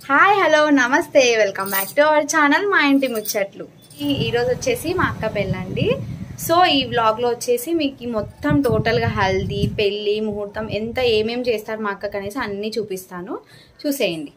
Hi hello నమస్తే welcome back to our channel మా ఇంటి ముచ్చట్లు ఈ- ఈరోజు వచ్చేసి మా అక్క పెళ్ళండి సో ఈ వ్లాగ్లో వచ్చేసి మీకు ఈ మొత్తం టోటల్గా హల్దీ పెళ్ళి ముహూర్తం ఎంత ఏమేమి చేస్తారు మా అక్కకి అనేసి అన్నీ చూపిస్తాను చూసేయండి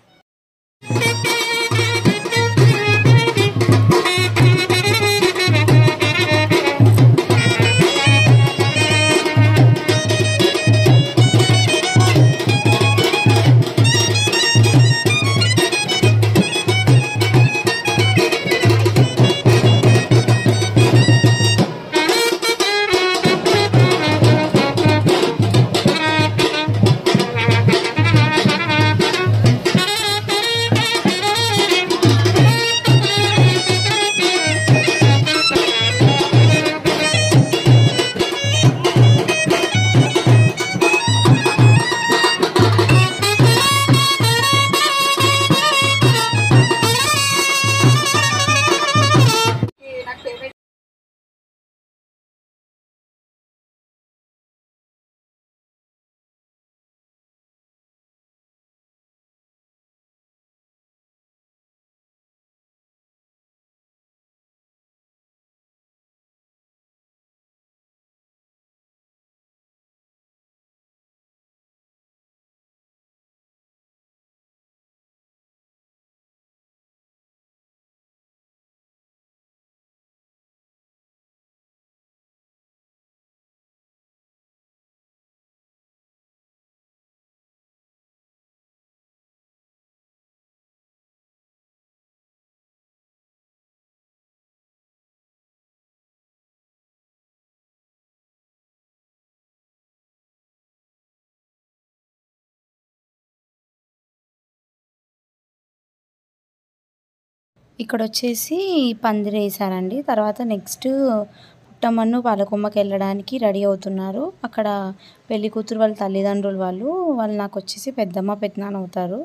ఇక్కడ వచ్చేసి పందిరి వేసారండి తర్వాత నెక్స్ట్ పుట్టమన్ను పాలకొమ్మకి వెళ్ళడానికి రెడీ అవుతున్నారు అక్కడ పెళ్లి కూతురు వాళ్ళ తల్లిదండ్రులు వాళ్ళు వాళ్ళు నాకు వచ్చేసి పెద్దమ్మ పెద్దనాన్న అవుతారు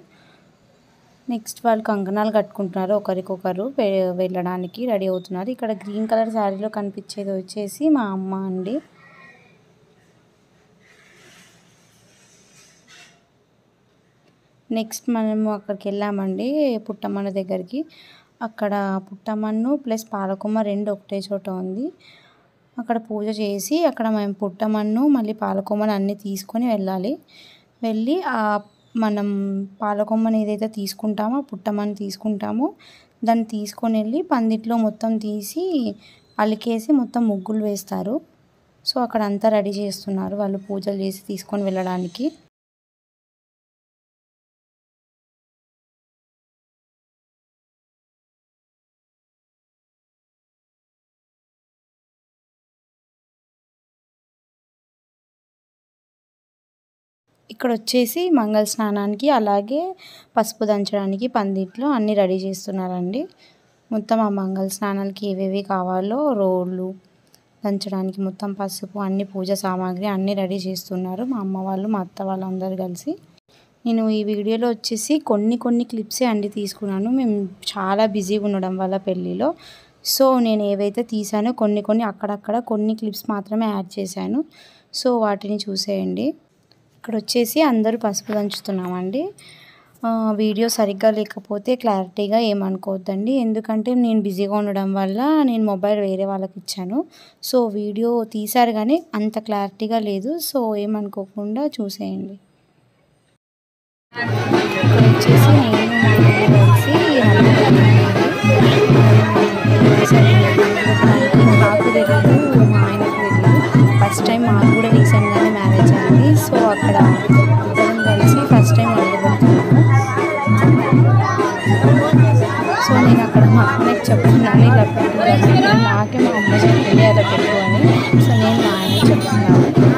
నెక్స్ట్ వాళ్ళు కంకణాలు కట్టుకుంటున్నారు ఒకరికొకరు వె- వెళ్ళడానికి రెడీ అవుతున్నారు ఇక్కడ గ్రీన్ కలర్ శారీలో కనిపించేది వచ్చేసి మా అమ్మ అండి నెక్స్ట్ మనము అక్కడికి వెళ్ళామండి పుట్టమన్న దగ్గరికి అక్కడ పుట్టమన్ను ప్లస్ పాలకొమ్మ రెండు ఒకటే చోట ఉంది అక్కడ పూజ చేసి అక్కడ మేము పుట్టమన్ను మళ్ళీ పాలకొమ్మను అన్నీ తీసుకొని వెళ్ళాలి వెళ్ళి ఆ మనం పాలకొమ్మని ఏదైతే తీసుకుంటామో ఆ పుట్టమన్ను తీసుకుంటామో దాన్ని తీసుకొని వెళ్ళి పందిట్లో మొత్తం తీసి అలికేసి మొత్తం ముగ్గులు వేస్తారు సో అక్కడ అంతా రెడీ చేస్తున్నారు వాళ్ళు పూజలు చేసి తీసుకొని వెళ్ళడానికి ఇక్కడ వచ్చేసి మంగళ స్నానానికి అలాగే పసుపు దంచడానికి పందిట్లో అన్నీ రెడీ చేస్తున్నారండి మొత్తం ఆ మంగళ స్నానాలకి ఏవేవి కావాలో రోళ్ళు దంచడానికి మొత్తం పసుపు అన్ని పూజ సామాగ్రి అన్నీ రెడీ చేస్తున్నారు మా అమ్మ వాళ్ళు మా అత్త వాళ్ళు అందరు కలిసి నేను ఈ వీడియోలో వచ్చేసి కొన్ని కొన్ని క్లిప్సే అండి తీసుకున్నాను మేము చాలా బిజీగా ఉండడం వల్ల పెళ్ళిలో సో నేను ఏవైతే తీసానో కొన్ని కొన్ని అక్కడక్కడ కొన్ని క్లిప్స్ మాత్రమే యాడ్ చేశాను సో వాటిని చూసేయండి ఇక్కడ వచ్చేసి అందరూ పసుపు దంచుతున్నామండి ఆ, వీడియో సరిగ్గా లేకపోతే క్లారిటీగా ఏమనుకోవద్దండి ఎందుకంటే నేను బిజీగా ఉండడం వల్ల నేను మొబైల్ వేరే వాళ్ళకి ఇచ్చాను సో వీడియో తీశారు కానీ అంత క్లారిటీగా లేదు సో ఏమనుకోకుండా చూసేయండి ఇక్కడ వచ్చేసి నేను మా అన్నయ్య కలిసి నాకు తెలియదు మా ఆయనకు తెలియదు ఫస్ట్ టైం మాకు కూడా రీసెంట్గానే మ్యారేజ్ అయింది సో అక్కడ ఇద్దరం కలిసి ఫస్ట్ టైం వండుకుంటున్నాము సో నేను అక్కడ మా అన్నకి చెప్తున్నాను ఇలా పెట్టు ఇలా పెట్టు అని. నాకే మా అమ్మ చెప్పింది అలా పెట్టు అని సో నేను మా ఆయనకి చెప్తున్నాను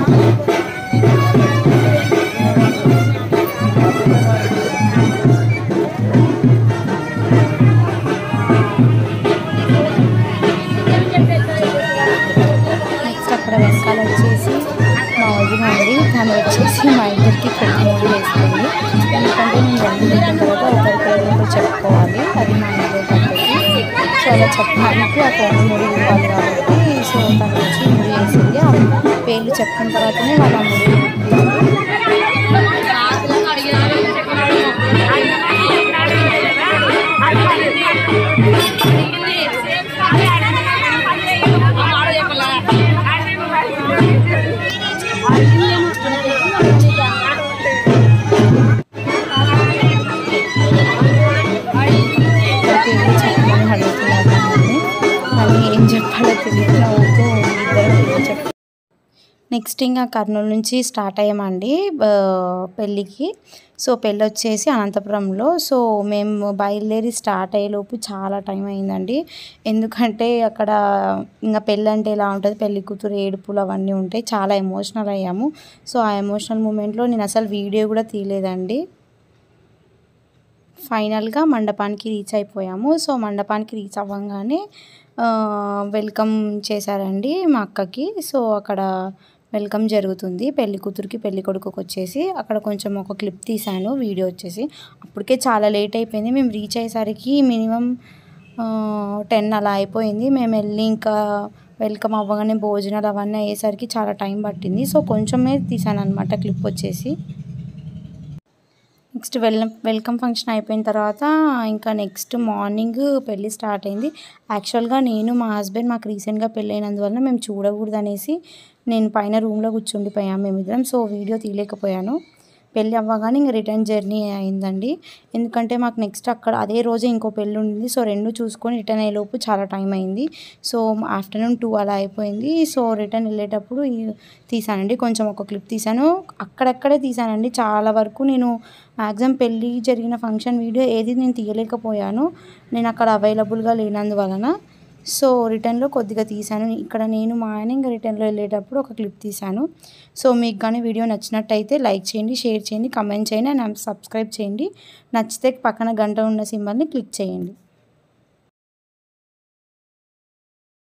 నెక్స్ట్ అక్కడ వెనకాల వచ్చేసి మా వదిన ఉంది తను వచ్చేసి మా ఇద్దరికి పెద్ద మూడు వేస్తుంది ఎందుకంటే నేను రెండు పెట్టిన తర్వాత ఒకరి పేరు చెప్పుకోవాలి అది మా ఇంట్లో పద్ధతి సో అలా చెప్పడానికి ఆ కోణ ముడి ఇవ్వాలి కాబట్టి సో తను వచ్చి ముడి వేసింది ఆ పేర్లు చెప్పిన తర్వాతనే వాళ్ళ ముడి నెక్స్ట్ ఇంకా కర్నూలు నుంచి స్టార్ట్ అయ్యామండి ఆ, పెళ్ళికి సో పెళ్ళి వచ్చేసి అనంతపురంలో సో మేము బయలుదేరి స్టార్ట్ అయ్యేలోపు చాలా టైం అయిందండి ఎందుకంటే అక్కడ ఇంకా పెళ్ళి అంటే ఎలా ఉంటుంది పెళ్లి కూతురు ఏడుపులు అవన్నీ ఉంటాయి చాలా ఎమోషనల్ అయ్యాము సో ఆ ఎమోషనల్ మూమెంట్లో నేను అసలు వీడియో కూడా తీయలేదండి ఫైనల్గా మండపానికి రీచ్ అయిపోయాము సో మండపానికి రీచ్ అవ్వగానే ఆ, వెల్కమ్ చేశారండి మా అక్కకి సో అక్కడ వెల్కమ్ జరుగుతుంది పెళ్లి కూతురికి పెళ్లి కొడుకుకి వచ్చేసి అక్కడ కొంచెం ఒక క్లిప్ తీశాను వీడియో వచ్చేసి అప్పటికే చాలా లేట్ అయిపోయింది మేము రీచ్ అయ్యేసరికి మినిమం టెన్ అలా అయిపోయింది మేము వెళ్ళి ఇంకా వెల్కమ్ అవ్వగానే భోజనాలు అవన్నీ అయ్యేసరికి చాలా టైం పట్టింది సో కొంచెమే తీసాను అనమాట క్లిప్ వచ్చేసి నెక్స్ట్ వెల్ వెల్కమ్ ఫంక్షన్ అయిపోయిన తర్వాత ఇంకా నెక్స్ట్ మార్నింగ్ పెళ్ళి స్టార్ట్ అయింది యాక్చువల్గా నేను మా హస్బెండ్ మాకు రీసెంట్గా పెళ్ళైనందువల్ల మేము చూడకూడదు అనేసి నేను పైన రూమ్లో కూర్చుండిపోయాము మేమిద్దరం సో వీడియో తీయలేకపోయాను పెళ్ళి అవ్వగానే ఇంకా రిటర్న్ జర్నీ అయిందండి ఎందుకంటే మాకు నెక్స్ట్ అక్కడ అదే రోజే ఇంకో పెళ్ళి ఉంది సో రెండు చూసుకొని రిటర్న్ అయ్యేలోపు చాలా టైం అయింది సో ఆఫ్టర్నూన్ టూ అలా అయిపోయింది సో రిటర్న్ వెళ్ళేటప్పుడు ఈ- తీసానండి కొంచెం ఒక క్లిప్ తీసాను అక్కడక్కడే తీసానండి చాలా వరకు నేను మ్యాక్సిమం పెళ్ళి జరిగిన ఫంక్షన్ వీడియో ఏది నేను తీయలేకపోయాను నేను అక్కడ అవైలబుల్గా లేనందువలన సో రిటర్న్లో కొద్దిగా తీసాను ఇక్కడ నేను మా ఆయన ఇంకా రిటర్న్లో వెళ్ళేటప్పుడు ఒక క్లిప్ తీసాను సో మీకు కానీ వీడియో నచ్చినట్టయితే లైక్ చేయండి షేర్ చేయండి కమెంట్ చేయండి అండ్ సబ్స్క్రైబ్ చేయండి నచ్చితే పక్కన గంట ఉన్న సింబల్ని క్లిక్ చేయండి